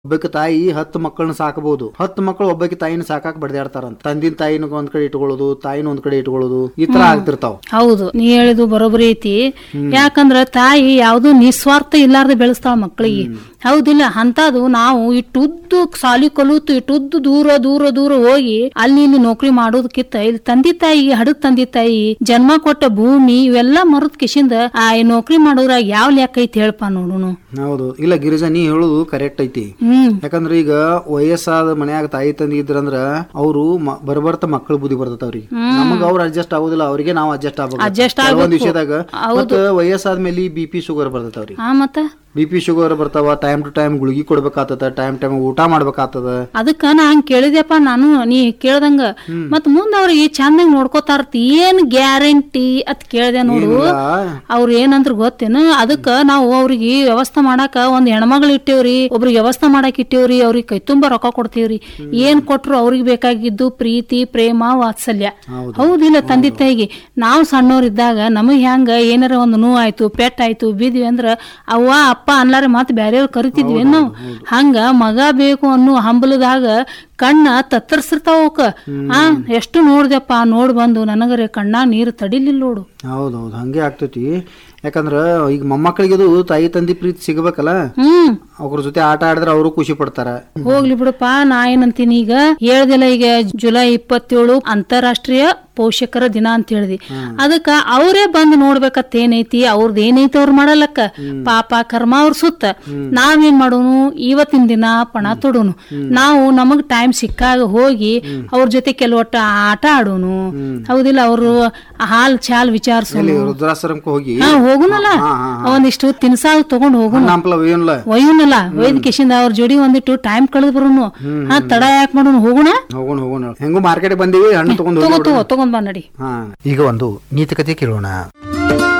ಒಬ್ಬಾಕಿ ತಾಯಿ ಹತ್ತು ಮಕ್ಕಳನ್ನ ಸಾಕಬಹುದು ಹತ್ತು ಮಕ್ಕಳು ಒಬ್ಬಾಕಿ ತಾಯಿನ ಸಾಕಾಕ್ ಬಡ್ದಾಡ್ತಾರಂತ ತಂದಿನ ತಾಯಿನ ಒಂದ್ ಕಡೆ ಇಟ್ಕೊಳ್ಳೋದು ತಾಯಿನ ಒಂದ್ ಕಡೆ ಇಟ್ಕೊಳ್ಳೋದು ಈ ತರ ಆಗ್ತಿರ್ತಾವ ಹೌದು ನೀ ಹೇಳಿದು ಬರೋಬ್ಬರಿ ಐತಿ ಯಾಕಂದ್ರ ತಾಯಿ ಯಾವ್ದು ನಿಸ್ವಾರ್ಥ ಇಲ್ಲಾರ್ದ ಬೆಳೆಸ್ತಾಳ ಮಕ್ಕಳಿಗೆ ಹೌದಿಲ್ಲ ಅಂತದು ನಾವು ಇಟ್ಟುದ್ದು ಸಾಲಿ ಕಲೂತು ಇಟ್ಟುದ್ದು ದೂರ ದೂರ ದೂರ ಹೋಗಿ ಅಲ್ಲಿ ಇಲ್ಲಿ ನೌಕರಿ ಮಾಡೋದಕ್ಕಿಂತ ಇಲ್ಲಿ ತಂದೆ ತಾಯಿಗೆ ಹಡದ್ ತಂದೆ ತಾಯಿ ಜನ್ಮ ಕೊಟ್ಟ ಭೂಮಿ ಇವೆಲ್ಲ ಮರದ ಕಿಶಿಂದ ಆ ಈ ನೌಕರಿ ಮಾಡೋದ್ರಾಗ ಯಾವ ಲೆಕ್ಕ ಐತಿ ಹೇಳ್ಪ ನೋಡುನು ಹೌದು ಇಲ್ಲ ಗಿರಿಜಾ ನೀ ಹೇಳುದು ಕರೆಕ್ಟ್ ಐತಿ ಹ್ಮ್ ಯಾಕಂದ್ರ ಈಗ ವಯಸ್ಸಾದ ಮನ್ಯಾಗ ತಾಯಿ ತಂದಿ ಇದ್ರಂದ್ರ ಅವರು ಬರ್ಬರ್ತ ಮಕ್ಕಳ ಬುದ್ಧಿ ಬರ್ತೈತವ್ರಿ ನಮಗ ಅವ್ರ ಅಡ್ಜಸ್ಟ್ ಆಗುದಿಲ್ಲ ಅವ್ರಿಗೆ ನಾವು ಅಡ್ಜಸ್ಟ್ ಆಗ್ಬೇಕು Adjust ಕೆಲವೊಂದ್ ಆಗ್ಬೇಕು. ವಿಷಯದಾಗ ಮತ್ತ ವಯಸ್ಸಾದ್ಮೇಲೆ ಬಿ ಪಿ ಶುಗರ್ ಬರ್ತೈತವ್ರಿ ಆ ಮತ್ತ ಬಿ ಪಿ ಶುಗರ್ ಬರ್ತಾವ ಟೈಮ್ ಟು ಟೈಮ್ ಗುಳಿಗಿ ಕೊಡ್ಬೇಕಾಗ್ತದ ಟೈಮ್ ಟೈಮ್ ಊಟ ಮಾಡ್ಬೇಕಾಗ್ತದ ಅದಕ್ಕ ನಾ ಹಂಗ್ ಕೇಳಿದ್ಯಪ್ಪ ನಾನು ನೀ ಕೇಳ್ದಂಗ ಮತ್ ಮುಂದ ಅವ್ರಿಗೆ ಚಂದಂಗ್ ನೋಡ್ಕೋತಾರತ್ ಏನ್ ಗ್ಯಾರಂಟಿ ಅತ್ ಕೇಳ್ದೆ ನೋಡು ಏನಿಲ್ಲ. ಅವ್ರ ಏನಂದ್ರ ಗೊತ್ತೇನು ಅದಕ್ಕ ನಾವು ಅವ್ರಿಗೆ ವ್ಯವಸ್ಥೆ ಮಾಡಾಕ ಒಂದ್ ಹೆಣ್ಮಗಳು ಇಟ್ಟೇವ್ರಿ ಒಬ್ರಿಗೆ ವ್ಯವಸ್ಥೆ ಮಾಡಾಕ್ ಇಟ್ಟೇವ್ರಿ ಅವ್ರಿಗೆ ಕೈ ತುಂಬಾ ರೊಕ್ಕ ಕೊಡ್ತೇವ್ರಿ ಏನ್ ಕೊಟ್ರು ಅವ್ರಿಗೆ ಬೇಕಾಗಿದ್ದು ಪ್ರೀತಿ ಪ್ರೇಮ ವಾತ್ಸಲ್ಯ ಹೌದು. ಹೌದಿಲ್ಲ ತಂದೆ ತಾಯಿಗೆ ನಾವು ಸಣ್ಣವ್ರಿದ್ದಾಗ ನಮಗ್ ಹೆಂಗ ಏನಾರ ಒಂದು ನೋವು ಆಯ್ತು ಪೆಟ್ ಆಯ್ತು ಬಿದ್ವಿ ಅಂದ್ರ ಅವ್ವ ಅಪ್ಪ ಅನ್ಲಾರ ಮತ್ ಬ್ಯಾರೆಯವ್ರು ಕರಿತಿದ್ವಿ ನಾವು ಹಂಗ ಮಗ ಬೇಕು ಅನ್ನೋ ಹಂಬಲದಾಗ ಕಣ್ಣ ತತ್ತರಿಸಿರ್ತಾವ ಅವಕ್ಕ ಆ ಎಷ್ಟು ನೋಡ್ದಪ್ಪ ನೋಡ್ ಬಂದು ನನಗರೆ ಕಣ್ಣ ನೀರು ತಡಿಲಿಲ್ಲ ನೋಡು ಹೌದೌದು ಹಂಗೆ ಆಗ್ತೈತಿ ಯಾಕಂದ್ರ ಈಗ ಮೊಮ್ಮಕ್ಕಳಿಗೆ ಅದು ತಾಯಿ ತಂದಿ ಪ್ರೀತಿ ಸಿಗ್ಬೇಕಲ್ಲ ಹ್ಮ್ ಅವ್ರ ಜೊತೆ ಆಟ ಆಡಿದ್ರೆ ಅವರು ಖುಷಿ ಪಡ್ತಾರ ಹೋಗ್ಲಿ ಬಿಡಪ್ಪ ನಾ ಏನಂತೀನಿ ಈಗ ಹೇಳ್ದಿಲ್ಲ ಈಗ ಜುಲೈ ಇಪ್ಪತ್ತೇಳು ಅಂತಾರಾಷ್ಟ್ರೀಯ ಪೋಷಕರ ದಿನ ಅಂತ ಹೇಳಿದಿ ಅದಕ್ಕ ಅವರೇ ಬಂದು ನೋಡ್ಬೇಕತ್ ಏನೈತಿ ಅವ್ರದ್ ಏನೈತಿ ಅವ್ರು ಮಾಡಲಕ್ಕ ಪಾಪ ಕರ್ಮ ಅವ್ರ ಸುತ್ತ ನಾವೇನ್ ಮಾಡೋನು ಇವತ್ತಿನ ದಿನ ಪಣ ತೊಡೋನು ನಾವು ನಮಗ್ ಟೈಮ್ ಸಿಕ್ಕಾಗ ಹೋಗಿ ಅವ್ರ ಜೊತೆ ಕೆಲವಟ್ಟ ಆಟ ಆಡೋನು ಹೌದಿಲ್ಲ ಅವರು ಹಾಲ್ ಚಾಲ್ ವಿಚಾರಿಸೋನು ಇಲ್ಲಿ ವೃದ್ಧಾಶ್ರಮಕ್ಕೆ ಹೋಗಿ ಹಾ ಹೋಗುನಲ್ಲ ಹಾ, ಹಾ, ಒಂದಿಷ್ಟು ತಿನ್ಸಾಲ್ ತಗೊಂಡ್ ಹೋಗುನು ಹಂಪಲ ಏನಿಲ್ಲ ಒಯ್ಯುನಲ್ಲ ಒಯ್ದ ಕಿಶಿಂದ ಅವ್ರ ಜೋಡಿ ಒಂದಿಟ್ಟು ಟೈಮ್ ಕಳೆದ್ ಬರೋನು ಹಾ ತಡ ಯಾಕೆ ಮಾಡೋನು ಹೋಗೋಣ ಹೋಗೋಣ ಹೋಗೋಣ ಹೆಂಗೋ ಮಾರ್ಕೆಟ್ ಬಂದಿವಿ ಹಣ್ಣು ತಗೊಂಡು ತಗೋ ತಗೋ ತಗೊಂಡ್ ಬಾ ನಡಿ ಹಾ ಈಗ ಒಂದು ನೀತಿಕತೆ ಕೇಳೋಣ